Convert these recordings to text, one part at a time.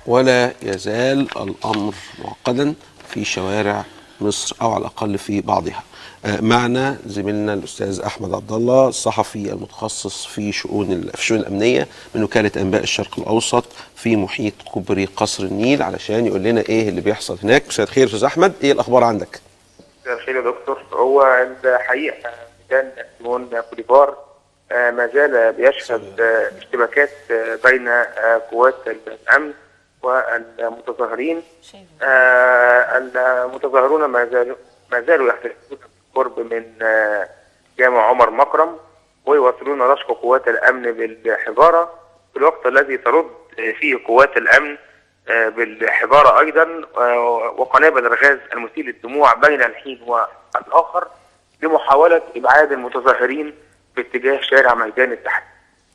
ولا يزال الامر معقدا في شوارع مصر او على الاقل في بعضها. آه، معنا زميلنا الاستاذ احمد عبد الله الصحفي المتخصص في شؤون ال- في الشؤون الامنيه من وكاله انباء الشرق الاوسط في محيط كوبري قصر النيل علشان يقول لنا ايه اللي بيحصل هناك. مساء الخير استاذ احمد، ايه الاخبار عندك؟ مساء الخير يا دكتور هو الحقيقه ميدان سيمون بوليفار آه، ما زال بيشهد آه، اشتباكات آه، بين آه، قوات الامن والمتظاهرين آه، المتظاهرون ما زالوا ما زالوا يحتفلون بالقرب من آه، جامع عمر مكرم ويواصلون رشق قوات الامن بالحجاره في الوقت الذي ترد فيه قوات الامن آه، بالحجاره ايضا آه، وقنابل الغاز المسيل للدموع بين الحين والاخر لمحاوله ابعاد المتظاهرين باتجاه شارع ميدان التحرير.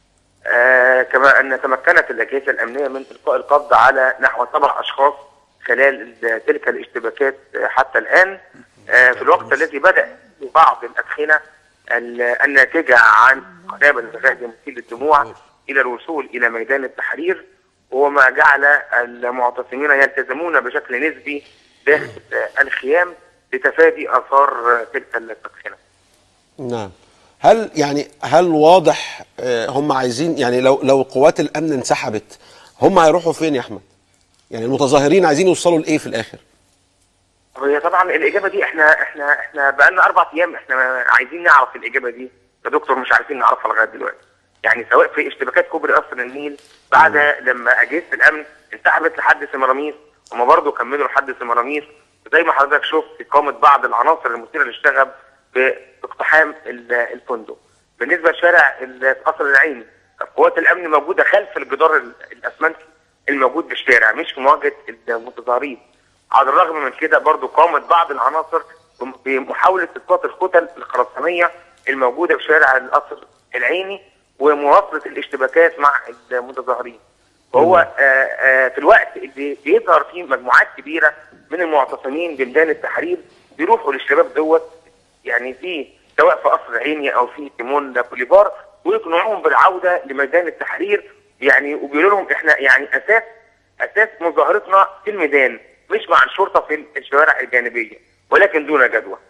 آه كما ان تمكنت الاجهزه الامنيه من القاء القبض على نحو سبع اشخاص خلال ال- تلك الاشتباكات آه، حتى الان آه في الوقت الذي بدا بعض الادخنه ال- الناتجه عن قنابل الغاز المسيل للدموع الى الوصول الى ميدان التحرير وما جعل المعتصمين يلتزمون بشكل نسبي داخل آه، الخيام لتفادي اثار آه، تلك التدخينه. نعم هل يعني هل واضح آه، هم عايزين يعني لو لو قوات الامن انسحبت هم هيروحوا فين يا احمد؟ يعني المتظاهرين عايزين يوصلوا لايه في الاخر؟ هي طبعا الاجابه دي احنا احنا احنا بقالنا اربع ايام احنا عايزين نعرف الاجابه دي يا دكتور مش عارفين نعرفها لغايه دلوقتي يعني سواء في اشتباكات كوبري قصر النيل بعد لما اجهزه الامن انسحبت لحد سمراميس هم برضه كملوا لحد سمراميس زي ما حضرتك شفت قامت بعض العناصر المثيره للشغب باقتحام ال- الفندق بالنسبه لشارع القصر العيني قوات الامن موجوده خلف الجدار ال- الاسمنتي الموجود بالشارع مش في مواجهه المتظاهرين على الرغم من كده برضو قامت بعض العناصر بم- بمحاولة إسقاط الكتل الخرسانية الموجودة في شارع القصر العيني ومواصلة الاشتباكات مع المتظاهرين وهو آه آه في الوقت اللي بيظهر فيه مجموعات كبيرة من المعتصمين بميدان التحرير بيروحوا للشباب دوت يعني في سواء في قصر عيني او في تيمون بوليفار ويقنعوهم بالعوده لميدان التحرير يعني وبيقولوا لهم احنا يعني اساس اساس مظاهرتنا في الميدان مش مع الشرطه في الشوارع الجانبيه ولكن دون جدوى.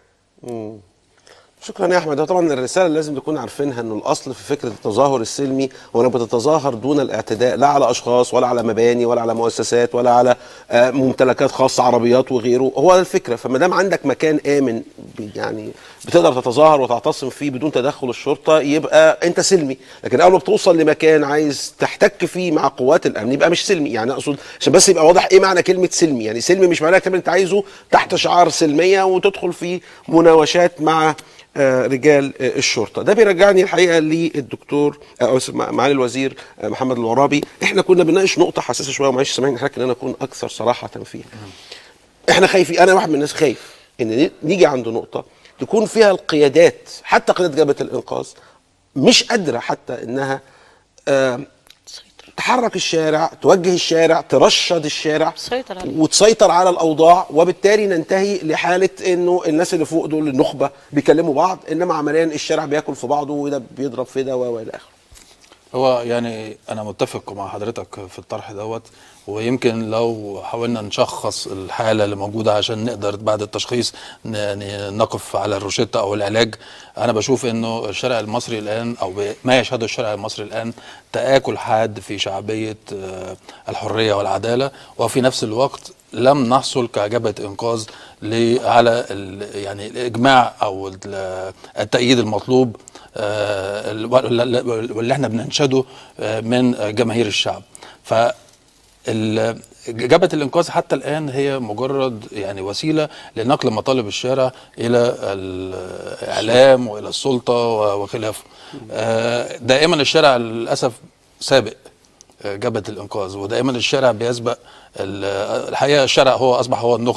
شكرا يا احمد هو طبعا الرساله اللي لازم نكون عارفينها انه الاصل في فكره التظاهر السلمي هو انك بتتظاهر دون الاعتداء لا على اشخاص ولا على مباني ولا على مؤسسات ولا على آه، ممتلكات خاصه عربيات وغيره هو ده الفكره فما دام عندك مكان امن ب- يعني بتقدر تتظاهر وتعتصم فيه بدون تدخل الشرطه يبقى انت سلمي لكن اول ما بتوصل لمكان عايز تحتك فيه مع قوات الامن يبقى مش سلمي يعني اقصد عشان بس يبقى واضح ايه معنى كلمه سلمي يعني سلمي مش معناها كمان انت عايزه تحت شعار سلميه وتدخل في مناوشات مع آه، رجال آه، الشرطه ده بيرجعني الحقيقه للدكتور آه، أو مع- معالي الوزير آه، محمد العرابي احنا كنا بنناقش نقطه حساسه شويه ومعلش سامحني حضرتك ان انا اكون اكثر صراحه فيها احنا خايفين انا واحد من الناس خايف ان ن- نيجي عند نقطه تكون فيها القيادات حتى قياده جبهه الانقاذ مش قادره حتى انها آه، تحرك الشارع توجه الشارع ترشد الشارع تسيطر عليه. وتسيطر على الاوضاع وبالتالي ننتهي لحاله انه الناس اللي فوق دول النخبه بيكلموا بعض انما عمليا الشارع بياكل في بعضه وده بيضرب في ده والى اخره هو يعني انا متفق مع حضرتك في الطرح دوت ويمكن لو حاولنا نشخص الحاله اللي موجوده عشان نقدر بعد التشخيص ن- ن- نقف على الروشته او العلاج انا بشوف انه الشارع المصري الان او ب- ما يشهده الشارع المصري الان تاكل حاد في شعبيه آه، الحريه والعداله وفي نفس الوقت لم نحصل كجبهه انقاذ ل- على ال- يعني الاجماع او ال- التأييد المطلوب آه، ال- وال- واللي احنا بننشده آه، من جماهير الشعب ف ال- جبهة الإنقاذ حتى الآن هي مجرد يعني وسيلة لنقل مطالب الشارع إلى الإعلام وإلى السلطة و- وخلافه آه، دائما الشارع للأسف سابق آه، جبهة الإنقاذ ودائما الشارع بيسبق ال- الحقيقة الشارع هو أصبح هو النخبة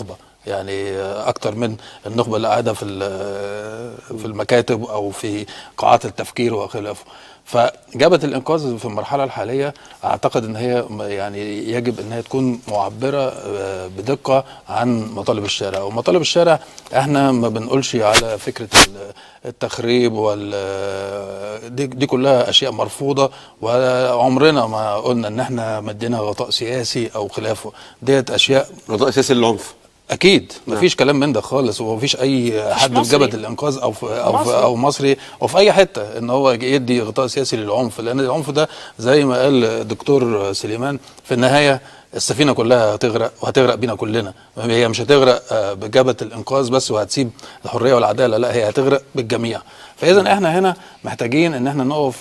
يعني اكتر من النخبه اللي قاعده في ال- في المكاتب او في قاعات التفكير وخلافه فجبهه الانقاذ في المرحله الحاليه اعتقد ان هي م- يعني يجب ان هي تكون معبره آه، بدقه عن مطالب الشارع ومطالب الشارع احنا ما بنقولش على فكره ال- التخريب وال دي, دي كلها اشياء مرفوضه وعمرنا ما قلنا ان احنا مدينا غطاء سياسي او خلافه ديت اشياء رضاء اساسي للعنف اكيد مفيش كلام من ده خالص ومفيش اي حد في مصري. جبهه الانقاذ او في او في مصري. او مصري او في اي حته ان هو يدي غطاء سياسي للعنف لان العنف ده زي ما قال الدكتور سليمان في النهايه السفينه كلها هتغرق وهتغرق بينا كلنا هي مش هتغرق آه، بجبهه الانقاذ بس وهتسيب الحريه والعداله لا هي هتغرق بالجميع فاذا احنا هنا محتاجين ان احنا نقف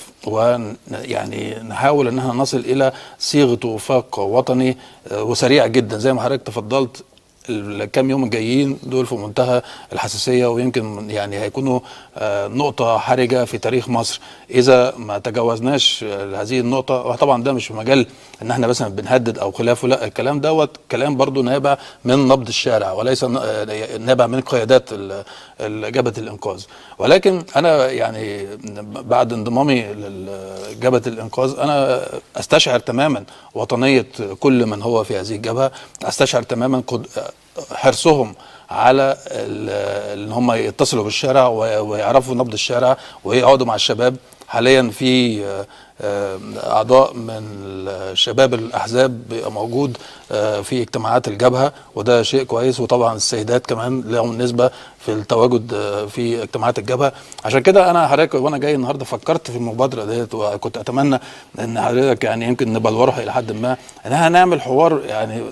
ويعني نحاول ان احنا نصل الى صيغه وفاق وطني آه، وسريع جدا زي ما حضرتك تفضلت الكام يوم الجايين دول في منتهى الحساسيه ويمكن يعني هيكونوا آه، نقطه حرجه في تاريخ مصر اذا ما تجاوزناش آه، هذه النقطه وطبعا ده مش في مجال ان احنا مثلا بنهدد او خلافه لا الكلام دوت كلام برضو نابع من نبض الشارع وليس ن- آه، نابع من قيادات ال- ال- جبهه الانقاذ ولكن انا يعني بعد انضمامي لجبهه الانقاذ انا استشعر تماما وطنيه كل من هو في هذه الجبهه استشعر تماما قد- حرصهم على ال- ان هم يتصلوا بالشارع وي- ويعرفوا نبض الشارع ويقعدوا مع الشباب حاليا في آه، آه، اعضاء من الشباب الاحزاب بيبقى موجود آه، في اجتماعات الجبهه وده شيء كويس وطبعا السيدات كمان لهم نسبه في التواجد آه، في اجتماعات الجبهه عشان كده انا حضرتك وانا جاي النهارده فكرت في المبادره ديت وكنت اتمنى ان حضرتك يعني يمكن نبلورها الى حد ما ان احنا نعمل حوار يعني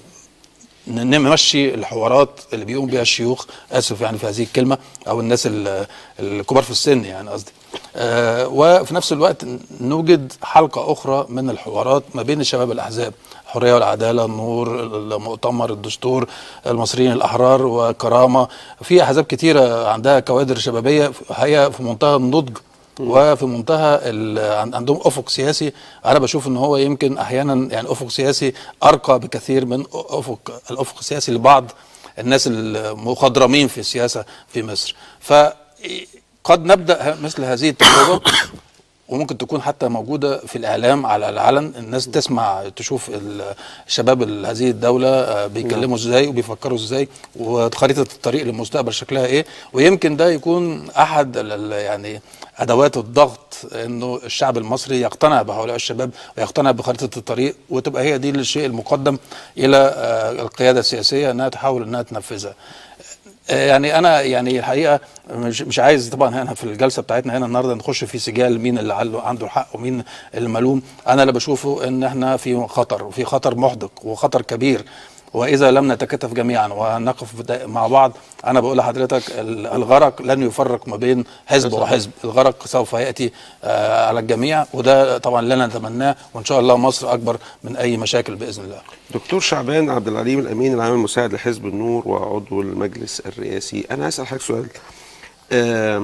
ن- نمشي الحوارات اللي بيقوم بها الشيوخ اسف يعني في هذه الكلمه او الناس ال- الكبار في السن يعني قصدي آه وفي نفس الوقت ن- نوجد حلقه اخرى من الحوارات ما بين الشباب الاحزاب الحريه والعداله النور المؤتمر الدستور المصريين الاحرار وكرامه في احزاب كتيره عندها كوادر شبابيه هي في منتهى النضج وفي منتهى ال- عن- عندهم افق سياسي انا بشوف ان هو يمكن احيانا يعني افق سياسي ارقى بكثير من افق الافق السياسي لبعض الناس المخضرمين في السياسه في مصر فقد نبدا مثل هذه التجربه وممكن تكون حتى موجودة في الإعلام على العلن الناس تسمع تشوف ال- الشباب ال- هذه الدولة آه، بيتكلموا ازاي وبيفكروا ازاي وخريطة الطريق للمستقبل شكلها ايه ويمكن ده يكون أحد ال- ال- يعني أدوات الضغط إنه الشعب المصري يقتنع بهؤلاء الشباب ويقتنع بخريطة الطريق وتبقى هي دي الشيء المقدم إلى آه، القيادة السياسية إنها تحاول إنها تنفذها آه، يعني انا يعني الحقيقه مش مش عايز طبعا هنا في الجلسه بتاعتنا هنا النهارده نخش في سجال مين اللي عنده- عنده الحق ومين الملوم انا اللي بشوفه ان احنا في خطر وفي خطر محدق وخطر كبير واذا لم نتكاتف جميعا ونقف بدا- مع بعض انا بقول لحضرتك ال- الغرق لن يفرق ما بين حزب وحزب الغرق سوف ياتي آه، على الجميع وده طبعا لنا نتمناه وان شاء الله مصر اكبر من اي مشاكل باذن الله دكتور شعبان عبد العليم الامين العام المساعد لحزب النور وعضو المجلس الرئاسي انا هسال حضرتك سؤال آه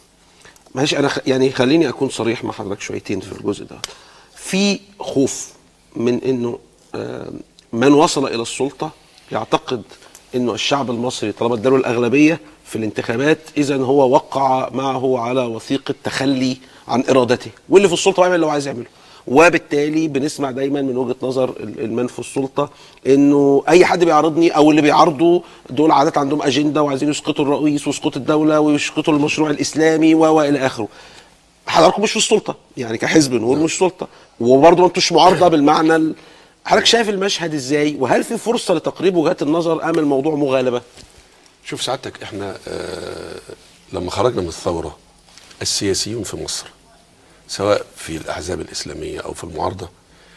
معلش انا خ... يعني خليني اكون صريح مع حضرتك شويتين في الجزء ده في خوف من انه آه من وصل الى السلطه يعتقد انه الشعب المصري طالما اداله الاغلبيه في الانتخابات اذا هو وقع معه على وثيقه تخلي عن ارادته واللي في السلطه بيعمل اللي هو عايز يعمله وبالتالي بنسمع دايما من وجهه نظر ال- المن في السلطه انه اي حد بيعارضني او اللي بيعارضه دول عادات عندهم اجنده وعايزين يسقطوا الرئيس ويسقطوا الدوله ويسقطوا المشروع الاسلامي و الى اخره. حضراتكم مش في السلطه يعني كحزب نور مش سلطه وبرضه ما انتوش معارضه بالمعنى ال... حضرتك شايف المشهد ازاي وهل في فرصه لتقريب وجهات النظر ام الموضوع مغالبه؟ شوف سعادتك احنا آه لما خرجنا من الثوره السياسيون في مصر سواء في الاحزاب الاسلاميه او في المعارضه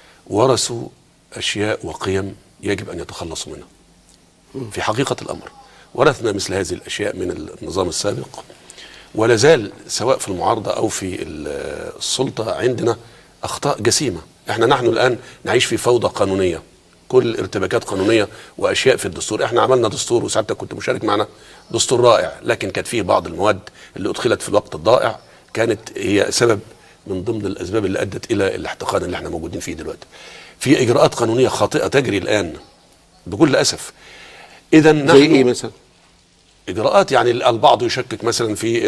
ورثوا اشياء وقيم يجب ان يتخلصوا منها في حقيقه الامر ورثنا مثل هذه الاشياء من النظام السابق ولا زال سواء في المعارضه او في ال- السلطه عندنا اخطاء جسيمه احنا نحن الان نعيش في فوضى قانونيه كل ارتباكات قانونيه واشياء في الدستور احنا عملنا دستور وساعتها كنت مشارك معنا دستور رائع لكن كانت فيه بعض المواد اللي ادخلت في الوقت الضائع كانت هي سبب من ضمن الاسباب اللي ادت الى الاحتقان اللي احنا موجودين فيه دلوقتي في اجراءات قانونيه خاطئه تجري الان بكل اسف اذا زي ايه نحن مثلا؟ اجراءات يعني البعض يشكك مثلا في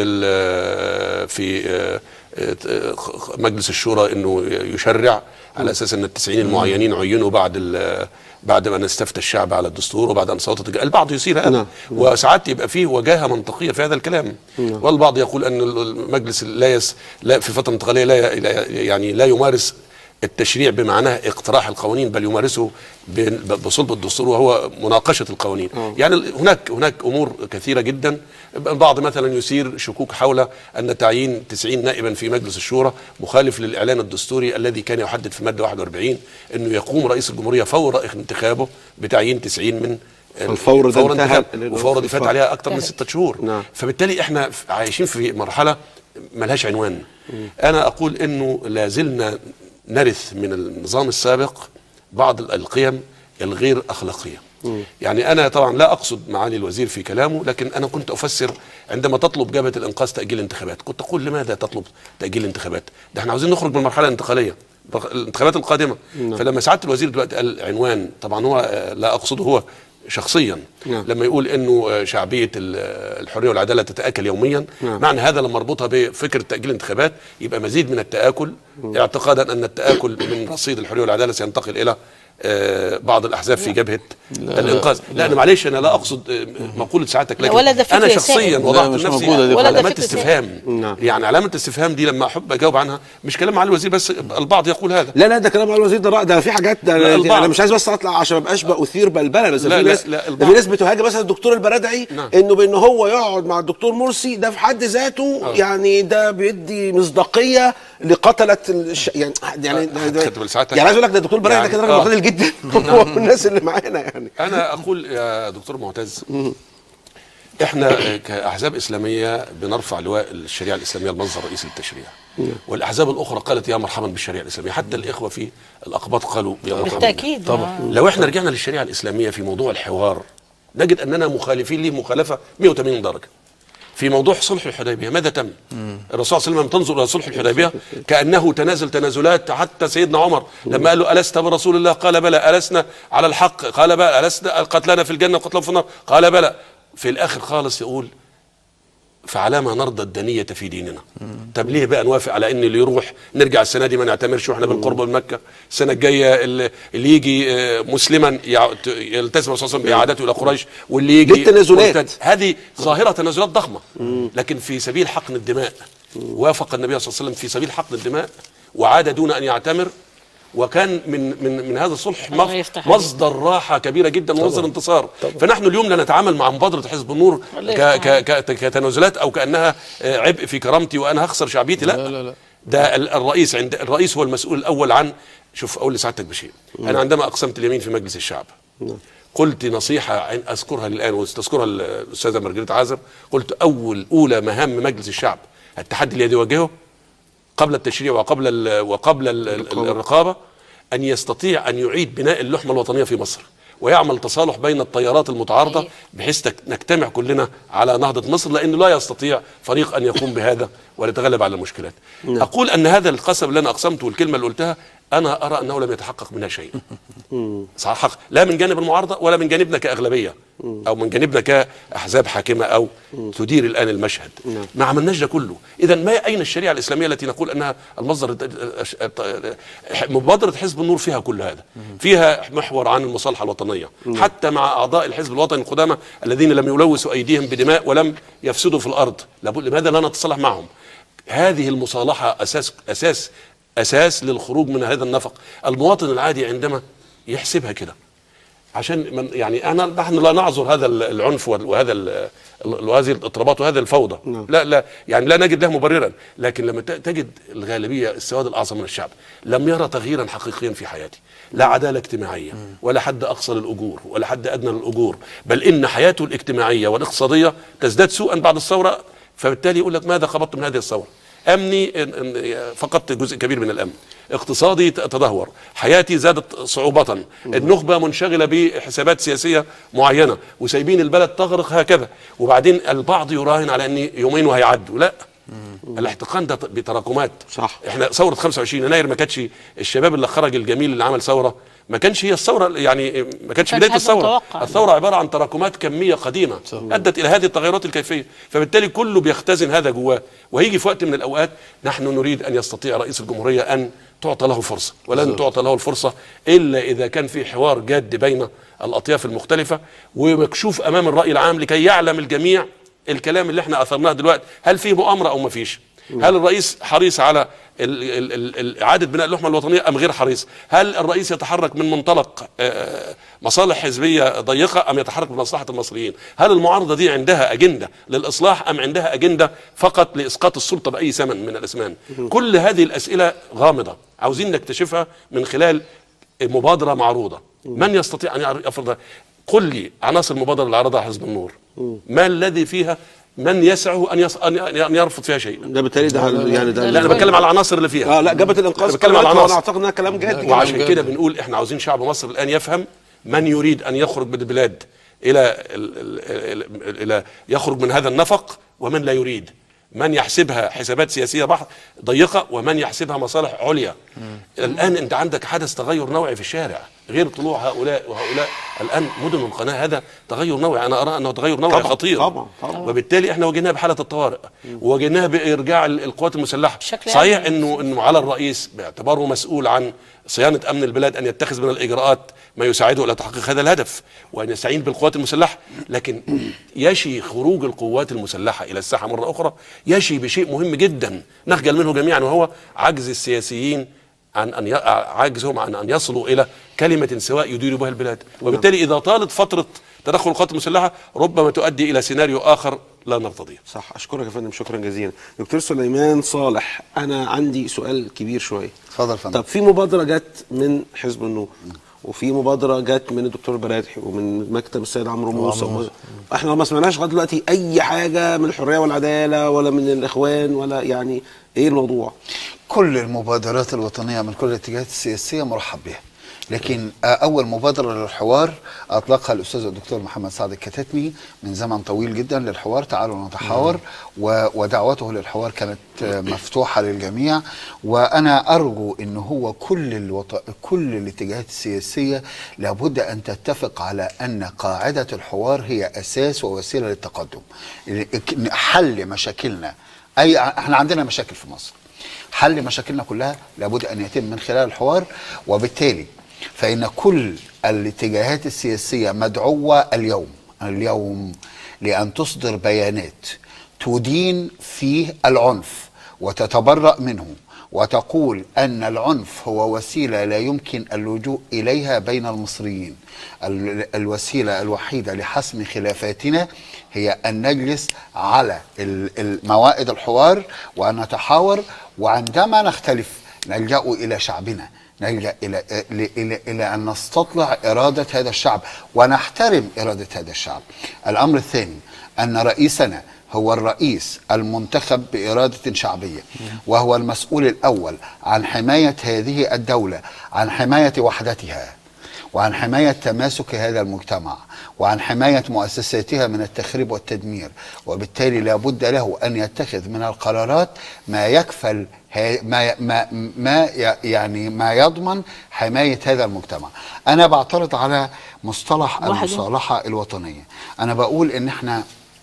ال- في آه، آه، مجلس الشورى انه يشرع على اساس ان التسعين المعينين عينوا بعد ال- بعد ما استفتى الشعب على الدستور وبعد ان صوتت الج- البعض يثير هذا نعم. وساعات يبقى فيه وجاهه منطقيه في هذا الكلام والبعض يقول ان المجلس لا, يس لا في فتره انتقاليه لا لا- يعني لا يمارس التشريع بمعناه اقتراح القوانين بل يمارسه ب- بصلب الدستور وهو مناقشه القوانين يعني ال- هناك هناك امور كثيره جدا البعض مثلا يثير شكوك حول ان تعيين 90 نائبا في مجلس الشورى مخالف للاعلان الدستوري الذي كان يحدد في الماده 41 انه يقوم رئيس الجمهوريه فور انتخابه بتعيين 90 من فالفور ده فور انتهى انتخاب لأنه وفور دي فات الفور. عليها اكثر من ستة شهور نعم. فبالتالي احنا ف- عايشين في مرحله ملهاش عنوان انا اقول انه لا زلنا نرث من النظام السابق بعض ال- القيم الغير اخلاقيه يعني انا طبعا لا اقصد معالي الوزير في كلامه لكن انا كنت افسر عندما تطلب جبهه الانقاذ تاجيل الانتخابات كنت اقول لماذا تطلب تاجيل الانتخابات ده احنا عاوزين نخرج من المرحله الانتقاليه الانتخابات القادمه فلما سعاده الوزير دلوقتي قال عنوان طبعا هو آه، لا اقصده هو شخصيا نعم. لما يقول انه آه، شعبيه ال- آه، الحريه والعداله تتاكل يوميا نعم. معنى هذا لما اربطها بفكره تاجيل الانتخابات يبقى مزيد من التاكل اعتقادا ان التاكل من رصيد الحريه والعداله سينتقل الى آه، بعض الاحزاب في جبهه الانقاذ لا انا معلش انا لا اقصد آه، مقوله سعادتك لكن ولا ده فكر انا سائد. شخصيا لا، وضعت مش لنفسي موجودة دي ولا ده علامات فكر سائد. استفهام نعم. يعني علامه استفهام دي لما احب اجاوب عنها مش كلام على الوزير بس البعض يقول هذا لا لا ده كلام على الوزير ده رأي ده في حاجات ده لا، انا البعض. مش عايز بس اطلع عشان ما ابقاش باثير بلبله بس لا، في لا، ناس لا، ده البعض. في ناس بتهاجم مثلا الدكتور البرادعي نعم. انه بان هو يقعد مع الدكتور مرسي ده في حد ذاته آه. يعني ده بيدي مصداقيه لقتله الش... يعني يعني ده- ده- خدت بال ساعتك. يعني عايز اقول لك ده الدكتور البرادعي يعني- ده كده راجل آه. مقتدر جدا هو الناس اللي معانا يعني انا اقول يا دكتور معتز احنا كاحزاب اسلاميه بنرفع لواء الشريعه الاسلاميه المصدر الرئيسي للتشريع والاحزاب الاخرى قالت يا مرحبا بالشريعه الاسلاميه حتى الاخوه في الاقباط قالوا يا مرحبا بالله. بالتاكيد طبعا. آه. لو احنا رجعنا للشريعه الاسلاميه في موضوع الحوار نجد اننا مخالفين ليه مخالفه 180 درجه في موضوع صلح الحديبيه ماذا تم؟ الرسول صلى الله عليه وسلم تنظر الى صلح الحديبيه كانه تنازل تنازلات حتى سيدنا عمر لما قال له الست برسول الله قال بلى السنا على الحق قال بلى السنا قتلنا في الجنه وقتلهم في النار قال بلى في الاخر خالص يقول فعلى ما نرضى الدنية في ديننا طب ليه بقى نوافق على ان اللي يروح نرجع السنه دي ما نعتمرش واحنا بالقرب من مكه السنه الجايه اللي اللي يجي آه، مسلما يع- ت- يلتزم الرسول صلى الله عليه وسلم باعادته الى قريش واللي يجي دي التنازلات. مرتد. هذه ظاهره تنازلات ضخمه لكن في سبيل حقن الدماء وافق النبي صلى الله عليه وسلم في سبيل حقن الدماء وعاد دون ان يعتمر وكان من من من هذا الصلح الله مف- يفتح عليك. مصدر راحه كبيره جدا ومصدر انتصار فنحن اليوم لا نتعامل مع مبادره حزب النور الله ك يفتح ك ك كتنازلات او كانها آه، عبء في كرامتي وانا هخسر شعبيتي لا, لا، لا، لا. ده ال- الرئيس عند الرئيس هو المسؤول الاول عن شوف اقول لسعادتك بشيء انا عندما اقسمت اليمين في مجلس الشعب قلت نصيحة عن- أذكرها الآن وتذكرها الأستاذة مارجريت عازر قلت أول أولى مهام مجلس الشعب التحدي الذي يواجهه قبل التشريع وقبل ال وقبل ال ال الرقابة أن يستطيع أن يعيد بناء اللحمة الوطنية في مصر ويعمل تصالح بين التيارات المتعارضة صحيح. بحيث تك- نجتمع كلنا على نهضة مصر لأنه لا يستطيع فريق أن يقوم بهذا وليتغلب على المشكلات أقول أن هذا القسم اللي أنا أقسمته والكلمة اللي قلتها أنا أرى أنه لم يتحقق منها شيء صح حق لا من جانب المعارضة ولا من جانبنا كأغلبية أو من جانبنا كأحزاب حاكمة أو تدير الآن المشهد ما عملناش ده كله إذا ما أين الشريعة الإسلامية التي نقول أنها المصدر مبادرة حزب النور فيها كل هذا فيها محور عن المصالحة الوطنية حتى مع أعضاء الحزب الوطني القدامى الذين لم يلوثوا أيديهم بدماء ولم يفسدوا في الأرض لابد- لماذا لا نتصالح معهم هذه المصالحة أساس أساس أساس للخروج من هذا النفق المواطن العادي عندما يحسبها كده عشان من يعني انا نحن لا نعذر هذا العنف وهذا ال- ال- وهذه الاضطرابات وهذا الفوضى لا لا يعني لا نجد له مبررا لكن لما ت- تجد الغالبيه السواد الاعظم من الشعب لم يرى تغييرا حقيقيا في حياته لا عداله اجتماعيه ولا حد اقصى للاجور ولا حد ادنى للاجور بل ان حياته الاجتماعيه والاقتصاديه تزداد سوءا بعد الثوره فبالتالي يقول لك ماذا قبضت من هذه الثوره امني إن- إن- فقدت جزء كبير من الامن اقتصادي ت- تدهور حياتي زادت صعوبة النخبة منشغلة بحسابات سياسية معينة وسايبين البلد تغرق هكذا وبعدين البعض يراهن على ان يومين وهيعدوا لا الاحتقان ده بتراكمات صح. احنا ثورة 25 يناير ما كانتش الشباب اللي خرج الجميل اللي عمل ثورة ما كانش هي الثوره يعني ما كانش كانش بدايه حد الثوره متوقع. الثوره عباره عن تراكمات كميه قديمه ادت الى هذه التغيرات الكيفيه فبالتالي كله بيختزن هذا جواه وهيجي في وقت من الاوقات نحن نريد ان يستطيع رئيس الجمهوريه ان تعطى له فرصه ولن تعطى له الفرصه الا اذا كان في حوار جاد بين الاطياف المختلفه ومكشوف امام الراي العام لكي يعلم الجميع الكلام اللي احنا اثرناه دلوقتي هل فيه مؤامره او ما فيش هل الرئيس حريص على ال- ال- ال- ال- اعاده بناء اللحمه الوطنيه ام غير حريص هل الرئيس يتحرك من منطلق آه، مصالح حزبيه ضيقه ام يتحرك بمصلحه المصريين هل المعارضه دي عندها اجنده للاصلاح ام عندها اجنده فقط لاسقاط السلطه باي ثمن من الاسمان كل هذه الاسئله غامضه عاوزين نكتشفها من خلال مبادره معروضه من يستطيع ان يعرف- يفرض قل لي عناصر المبادره اللي عرضها حزب النور ما الذي فيها من يسعه ان يص... ان أن يرفض فيها شيئا ده بالتالي ده يعني ده لا انا بتكلم على العناصر اللي فيها اه لا جبهه الانقاذ أنا بتكلم على قررت، العناصر. وانا اعتقد انها كلام جاد جدا. وعشان جدا. كده بنقول احنا عاوزين شعب مصر الان يفهم من يريد ان يخرج من البلاد الى ال ال ال الى يخرج من هذا النفق ومن لا يريد من يحسبها حسابات سياسيه بحت ضيقه ومن يحسبها مصالح عليا الان انت عندك حدث تغير نوعي في الشارع غير طلوع هؤلاء وهؤلاء الان مدن القناه هذا تغير نوعي انا ارى انه تغير نوعي طبعاً، خطير طبعاً، طبعاً. وبالتالي احنا واجهناها بحاله الطوارئ وواجهناها بارجاع ال- القوات المسلحه بشكل صحيح عام. انه انه على الرئيس باعتباره مسؤول عن صيانه امن البلاد ان يتخذ من الاجراءات ما يساعده الى تحقيق هذا الهدف وان يستعين بالقوات المسلحه لكن يشي خروج القوات المسلحه الى الساحه مره اخرى يشي بشيء مهم جدا نخجل منه جميعا وهو عجز السياسيين عن ان ي... عجزهم عن ان يصلوا الى كلمه سواء يديروا بها البلاد وبالتالي اذا طالت فتره تدخل القوات المسلحه ربما تؤدي الى سيناريو اخر لا نرتضيه صح اشكرك يا فندم شكرا جزيلا دكتور سليمان صالح انا عندي سؤال كبير شويه اتفضل يا فندم. طب في مبادره جت من حزب النور وفي مبادره جت من الدكتور برادحي ومن مكتب السيد عمرو موسى عمرو موسى. احنا ما سمعناش لغايه دلوقتي اي حاجه من الحريه والعداله ولا من الاخوان ولا يعني ايه الموضوع كل المبادرات الوطنية من كل الاتجاهات السياسية مرحب بها لكن آه، أول مبادرة للحوار أطلقها الأستاذ الدكتور محمد سعد الكتاتني من زمن طويل جدا للحوار تعالوا نتحاور و- ودعوته للحوار كانت آه، مفتوحة للجميع وأنا أرجو أن هو كل الوط... كل الاتجاهات السياسية لابد أن تتفق على أن قاعدة الحوار هي أساس ووسيلة للتقدم حل مشاكلنا أي احنا عندنا مشاكل في مصر حل مشاكلنا كلها لابد ان يتم من خلال الحوار وبالتالي فان كل الاتجاهات السياسيه مدعوه اليوم اليوم لان تصدر بيانات تدين فيه العنف وتتبرأ منه وتقول ان العنف هو وسيله لا يمكن اللجوء اليها بين المصريين ال- الوسيله الوحيده لحسم خلافاتنا هي ان نجلس على ال- ال- موائد الحوار وان نتحاور وعندما نختلف نلجا الى شعبنا نلجا الى الى الى, إلى ان نستطلع اراده هذا الشعب ونحترم اراده هذا الشعب. الامر الثاني ان رئيسنا هو الرئيس المنتخب بإرادة شعبية وهو المسؤول الأول عن حماية هذه الدولة عن حماية وحدتها وعن حماية تماسك هذا المجتمع وعن حماية مؤسساتها من التخريب والتدمير وبالتالي لا بد له أن يتخذ من القرارات ما يكفل ها- ما ما ما ي- يعني ما يضمن حماية هذا المجتمع أنا بعترض على مصطلح واحد. المصالحة الوطنية أنا بقول إن إحنا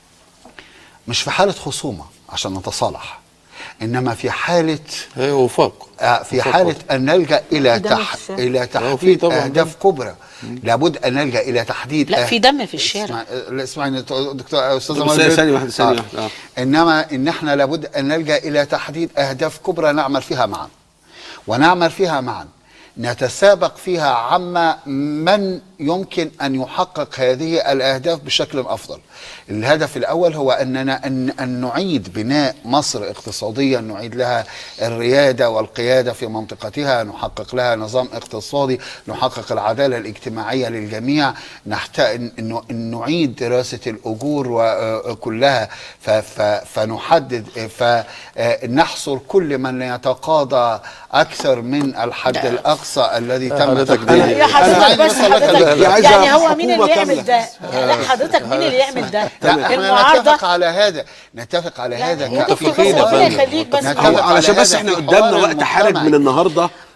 مش في حالة خصومة عشان نتصالح إنما في حالة هي وفاق آه، في وفاق حالة وطني. أن نلجأ إلى في دم تح... في الشارع. إلى آه، في تحديد طبعاً أهداف كبرى لابد أن نلجأ إلى تحديد لا أه- في دم في الشارع اسمع لا اسمعني دكتور استاذ طب عمر ثانية- بيه. ثانية واحدة، ثانية واحدة، آه. انما ان احنا لابد ان نلجا الى تحديد اهداف كبرى نعمل فيها معا ونعمل فيها معا نتسابق فيها عما من يمكن ان يحقق هذه الاهداف بشكل افضل. الهدف الاول هو اننا ان, أن نعيد بناء مصر اقتصاديا، نعيد لها الرياده والقياده في منطقتها، نحقق لها نظام اقتصادي، نحقق العداله الاجتماعيه للجميع، نحتاج إن إن نعيد دراسه الاجور وكلها ف- ف- فنحدد فنحصر كل من يتقاضى اكثر من الحد الاقصى الذي تم حضرتك تحديده. دي- يا أنا حضرتك عايز بس أوصل لك حضرتك ال- عايزة يعني هو مين حكومة اللي كاملة. يعمل ده؟ لا حضرتك مين اللي يعمل ده؟ لا احنا المعارضة نتفق على هذا نتفق على يعني هذا متفقين كحوار. يا فندم. ربنا يخليك بس. نتفق هو على علشان بس هذا احنا في قدامنا حوار وقت حرج مجتمعي. من النهارده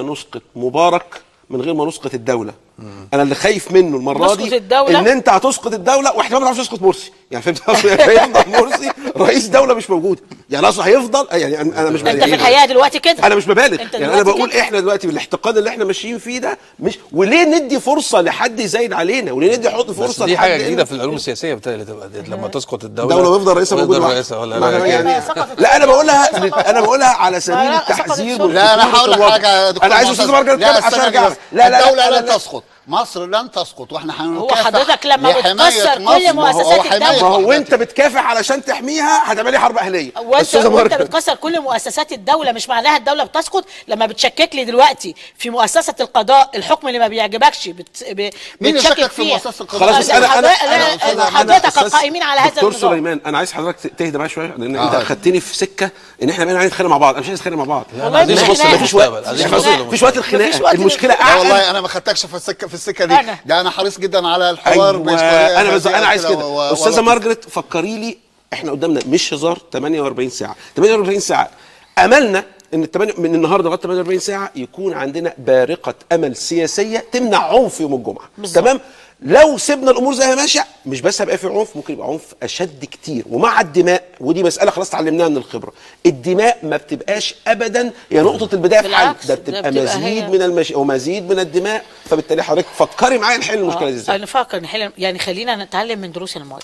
احنا نسقط مبارك من غير ما نسقط الدوله انا اللي خايف منه المره نسقط دي الدولة؟ ان انت هتسقط الدوله واحنا ما بنعرفش نسقط مرسي يعني فهمت قصدي؟ يعني هيفضل مرسي رئيس دوله مش موجود يعني اصلا هيفضل يعني انا أنا مش انت في ببالغ. الحقيقه دلوقتي كده انا مش ببالغ انت يعني انا دلوقتي بقول كده. احنا دلوقتي بالاحتقان اللي احنا ماشيين فيه ده مش وليه ندي فرصه لحد يزايد علينا وليه ندي حط بس فرصه دي لحد حاجه جديده إن- في العلوم السياسيه بالتالي تبقى دي لما تسقط الدوله الدوله ويفضل رئيسها موجود ويفضل لوحده. رئيسها ولا ما لا أنا يعني يعني سقطت لا انا بقولها الشرطة. انا بقولها على سبيل لا، سقطت التحذير الشرطة. لا انا هقول لك الوضع. حاجه يا دكتور انا عايز استاذ معتز. مارجريت لا كامل عشان استنى ارجع بس. لا لا الدوله لا لن لا تسقط مصر لن تسقط واحنا هو هنكافح حضرتك لما لحماية بتكسر كل مصر. ما هو- مؤسسات هو حماية الدولة. ما هو وحدتها. انت بتكافح علشان تحميها هتعملي حرب اهليه وانت أستاذة وانت مارجريت. بتكسر كل مؤسسات الدوله مش معناها الدوله بتسقط لما بتشكك لي دلوقتي في مؤسسه القضاء الحكم اللي ما بيعجبكش بت... ب... مين بتشكك يشكك في فيها. مؤسسة القضاء؟ خلاص بس لا، انا انا حضرتك- انا لا، أستاذ- أنا حضرتك أستاذ القائمين على هذا دكتور النظام سليمان انا عايز حضرتك تهدى معايا شويه لان انت آه. خدتني في سكه ان احنا بقينا عايزين نتخانق مع بعض انا مش عايز نتخانق مع بعض والله عايزين مش نبص خناقة. مفيش وقت للمستقبل عايزين مش نبص خناقة. للمستقبل. مفيش وقت مفيش الخناقه وقت المشكله لا أعقد. والله انا ما خدتكش في السكه في السكه دي أنا. ده انا حريص جدا على الحوار أيوة بطريقة انا بز... هادئة انا عايز كده كده و- استاذه ولطيفة. مارجريت فكري لي احنا قدامنا مش هزار 48 ساعه 48 ساعه املنا ان التمانية من النهارده لغايه 48 ساعه يكون عندنا بارقه امل سياسيه تمنع عنف يوم الجمعه بالظبط. تمام لو سيبنا الامور زي ما ماشيه مش بس هيبقى في عنف ممكن يبقى عنف اشد كتير ومع الدماء ودي مساله خلاص اتعلمناها من الخبره الدماء ما بتبقاش ابدا هي نقطه البدايه في حل بالعكس، ده ده بتبقى بتبقى مزيد هي- من المش... ومزيد من الدماء فبالتالي حضرتك فكري معايا نحل المشكله دي ازاي انا فاكر نحل يعني خلينا نتعلم من دروس الماضي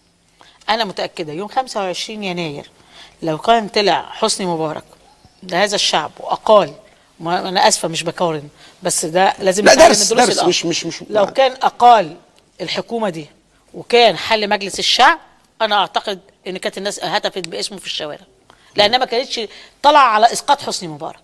انا متاكده يوم 25 يناير لو كان طلع حسني مبارك لهذا الشعب واقال ما انا اسفه مش بقارن بس ده لازم لا، نتعلم درس- من دروس درس، الأرض. مش- مش- مش- لو كان اقال الحكومه دي وكان حل مجلس الشعب انا اعتقد ان كانت الناس هتفت باسمه في الشوارع لانها ما كانتش طالعه على اسقاط حسني مبارك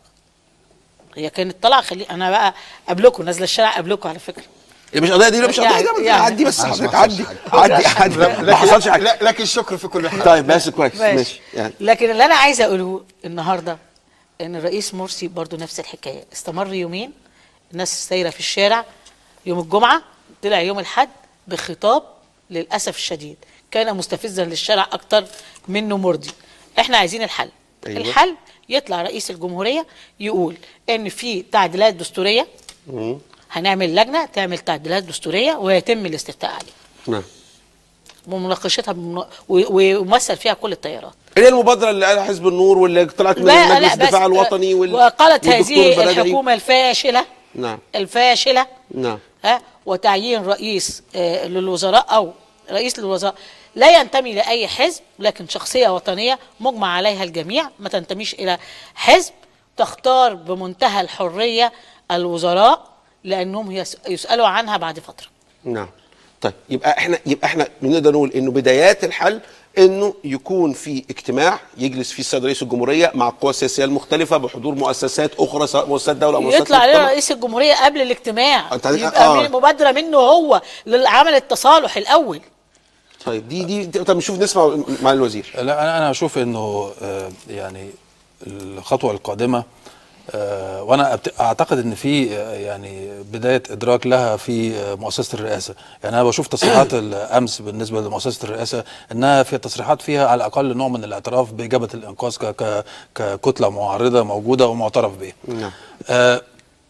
هي كانت طالعه خلي انا بقى قبلكم نازله الشارع قبلكم على فكره هي مش قضيه دي لا مش قضيه يعني- دي يعني- عدي بس ما حضرتك حصلش عدي حاجة. عدي عدي ما حصلش حاجه لا لكن الشكر في كل حال طيب بس كويس ماشي. ماشي يعني لكن اللي انا عايزه اقوله النهارده ان الرئيس مرسي برضو نفس الحكايه استمر يومين الناس سايره في الشارع يوم الجمعه طلع يوم الاحد بخطاب للاسف الشديد كان مستفزا للشارع اكتر منه مرضي احنا عايزين الحل أيوة. أيوة. الحل يطلع رئيس الجمهوريه يقول ان في تعديلات دستوريه هنعمل لجنه تعمل تعديلات دستوريه ويتم الاستفتاء عليها نعم ومناقشتها بمن... و- ويمثل فيها كل التيارات اللي هي المبادره اللي قالها حزب النور واللي طلعت من لا مجلس لا بس الدفاع الوطني وال... وقالت والدكتور هذه البرادعي. الحكومة الفاشلة نعم الفاشلة نعم ها وتعيين رئيس آه، للوزراء أو رئيس للوزراء لا ينتمي لأي حزب لكن شخصية وطنية مجمع عليها الجميع ما تنتميش إلى حزب تختار بمنتهى الحرية الوزراء لأنهم يس- يسألوا عنها بعد فترة نعم طيب يبقى احنا يبقى احنا بنقدر نقول انه بدايات الحل انه يكون في اجتماع يجلس فيه السيد رئيس الجمهوريه مع القوى السياسيه المختلفه بحضور مؤسسات اخرى سواء مؤسسات دوله او مؤسسات يطلع علينا مجتمع. رئيس الجمهورية قبل الاجتماع أنت عايز- يبقى آه. من- مبادرة منه هو لعمل التصالح الأول طيب دي دي دي- طب نشوف نسمع مع الوزير لا انا انا اشوف انه آه، يعني الخطوه القادمه آه، وانا أبت- اعتقد ان في آه، يعني بدايه ادراك لها في آه، مؤسسه الرئاسه يعني انا بشوف تصريحات الامس بالنسبه لمؤسسه الرئاسه انها في تصريحات فيها على الاقل نوع من الاعتراف باجابه الانقاذ ك- ك- ككتله معارضه موجوده ومعترف بها نعم. آه،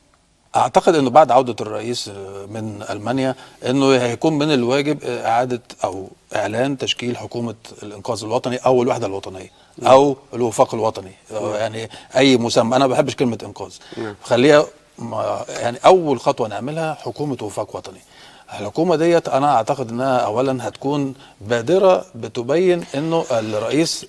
اعتقد انه بعد عوده الرئيس من المانيا انه هيكون من الواجب اعاده او اعلان تشكيل حكومه الانقاذ الوطني او الوحده الوطنيه او الوفاق الوطني أو يعني اي مسمى انا ما بحبش كلمه انقاذ خليها ما- يعني اول خطوه نعملها حكومه وفاق وطني الحكومه ديت انا اعتقد انها اولا هتكون بادره بتبين انه الرئيس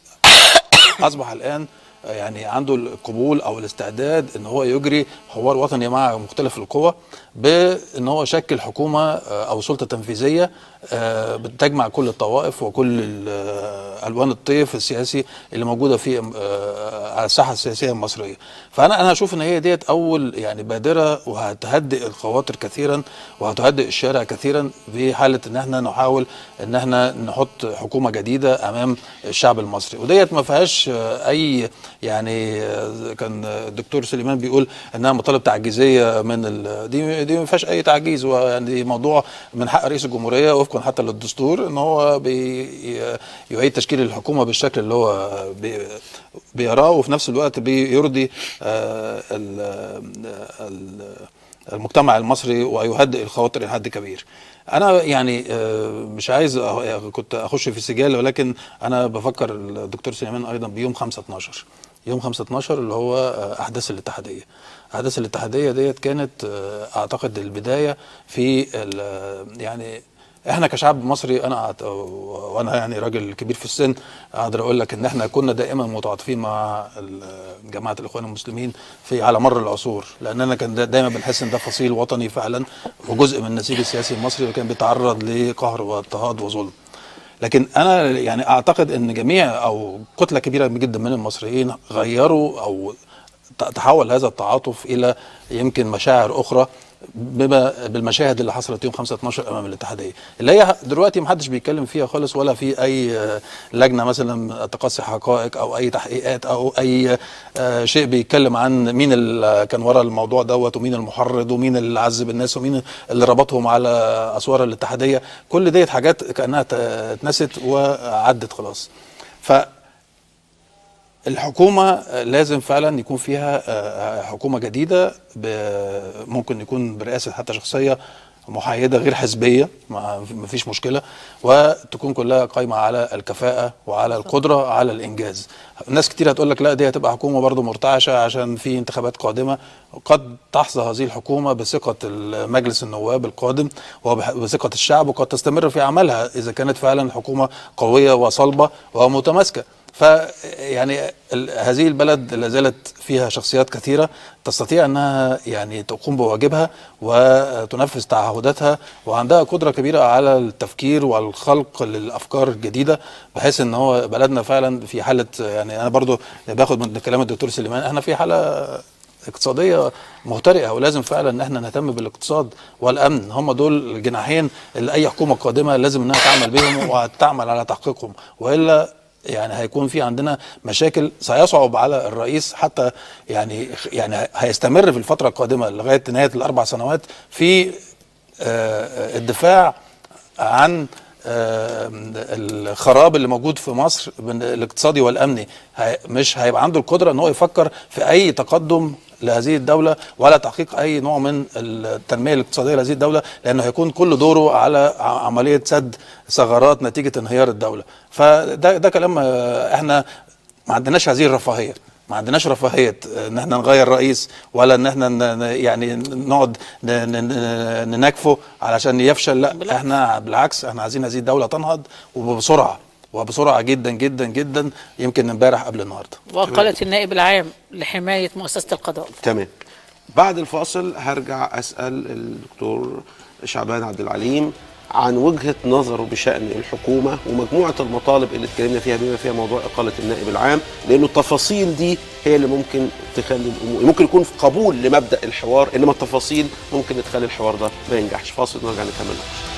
اصبح الان يعني عنده القبول او الاستعداد ان هو يجري حوار وطني مع مختلف القوى بان هو يشكل حكومه آه، او سلطه تنفيذيه آه، بتجمع كل الطوائف وكل ال- آه، الوان الطيف السياسي اللي موجوده في آه، على الساحه السياسيه المصريه فانا انا اشوف ان هي ديت اول يعني بادره وهتهدئ الخواطر كثيرا وهتهدئ الشارع كثيرا في حاله ان احنا نحاول ان احنا نحط حكومه جديده امام الشعب المصري وديت ما فيهاش آه، اي يعني آه، كان الدكتور سليمان بيقول انها مطالب تعجيزيه من ال- دي دي ما فيهاش اي تعجيز ويعني موضوع من حق رئيس الجمهوريه وفقا حتى للدستور ان هو بي يعيد تشكيل الحكومه بالشكل اللي هو بي بيراه وفي نفس الوقت بيرضي آه، ال- ال- المجتمع المصري ويهدئ الخواطر الى حد كبير انا يعني آه، مش عايز أه- كنت اخش في سجال ولكن انا بفكر الدكتور سليمان ايضا بيوم 5 12 يوم 5 12 اللي هو آه، احداث الاتحاديه احداث الاتحاديه ديت كانت آه، اعتقد البدايه في ال- يعني احنا كشعب مصري انا أعت- وانا يعني راجل كبير في السن اقدر اقول لك ان احنا كنا دائما متعاطفين مع ال- جماعه الاخوان المسلمين في على مر العصور لاننا كان دا- دايما بنحس ان ده فصيل وطني فعلا وجزء من النسيج السياسي المصري وكان بيتعرض لقهر واضطهاد وظلم لكن انا يعني اعتقد ان جميع او كتله كبيره جدا من المصريين غيروا او ت- تحول هذا التعاطف الى يمكن مشاعر اخرى بما بالمشاهد اللي حصلت يوم 5 12 امام الاتحاديه اللي هي دلوقتي محدش بيتكلم فيها خالص ولا في اي آه، لجنه مثلا تقصي حقائق او اي تحقيقات او اي آه، شيء بيتكلم عن مين اللي كان ورا الموضوع دوت ومين المحرض ومين اللي عذب الناس ومين اللي ربطهم على اسوار الاتحاديه كل ديت حاجات كانها ت- اتنست وعدت خلاص ف الحكومة لازم فعلا يكون فيها آه، حكومة جديدة ب- ممكن يكون برئاسة حتى شخصية محايدة غير حزبية ما ما فيش مشكلة وتكون كلها قايمة على الكفاءة وعلى القدرة على الإنجاز ناس كتير هتقول لك لا دي هتبقى حكومة برضو مرتعشة عشان في انتخابات قادمة قد تحظى هذه الحكومة بثقة مجلس النواب القادم وبثقة الشعب وقد تستمر في عملها إذا كانت فعلا حكومة قوية وصلبة ومتماسكة ف يعني ال- هذه البلد لا زالت فيها شخصيات كثيره تستطيع انها يعني تقوم بواجبها وتنفذ تعهداتها وعندها قدره كبيره على التفكير والخلق للافكار الجديده بحيث ان هو بلدنا فعلا في حاله يعني انا برضو باخد من كلام الدكتور سليمان احنا في حاله اقتصاديه مهترئه ولازم فعلا ان احنا نهتم بالاقتصاد والامن هم دول الجناحين اللي اي حكومه قادمه لازم انها تعمل بهم وتعمل على تحقيقهم والا يعني هيكون في عندنا مشاكل سيصعب على الرئيس حتى يعني يعني هيستمر في الفتره القادمه لغايه نهايه الاربع سنوات في آه، الدفاع عن آه، الخراب اللي موجود في مصر من الاقتصادي والامني هي- مش هيبقى عنده القدره ان هو يفكر في اي تقدم لهذه الدوله ولا تحقيق اي نوع من التنميه الاقتصاديه لهذه الدوله لانه هيكون كل دوره على ع- عمليه سد ثغرات نتيجه انهيار الدوله فده ده كلام آه، احنا ما عندناش هذه الرفاهيه ما عندناش رفاهيه ان احنا نغير رئيس ولا ان احنا ن- ن- يعني نقعد ن- ن- ن- نناكفه علشان يفشل لا بالعكس. احنا بالعكس احنا عايزين هذه الدوله تنهض وبسرعه وبسرعه جدا جدا جدا يمكن امبارح قبل النهارده وقالة النائب العام لحماية مؤسسة القضاء تمام بعد الفاصل هرجع اسال الدكتور شعبان عبد العليم عن وجهه نظره بشان الحكومه ومجموعه المطالب اللي اتكلمنا فيها بما فيها موضوع اقاله النائب العام لانه التفاصيل دي هي اللي ممكن تخلي الامور ممكن يكون في قبول لمبدا الحوار انما التفاصيل ممكن تخلي الحوار ده ما ينجحش فاصل نرجع نكمل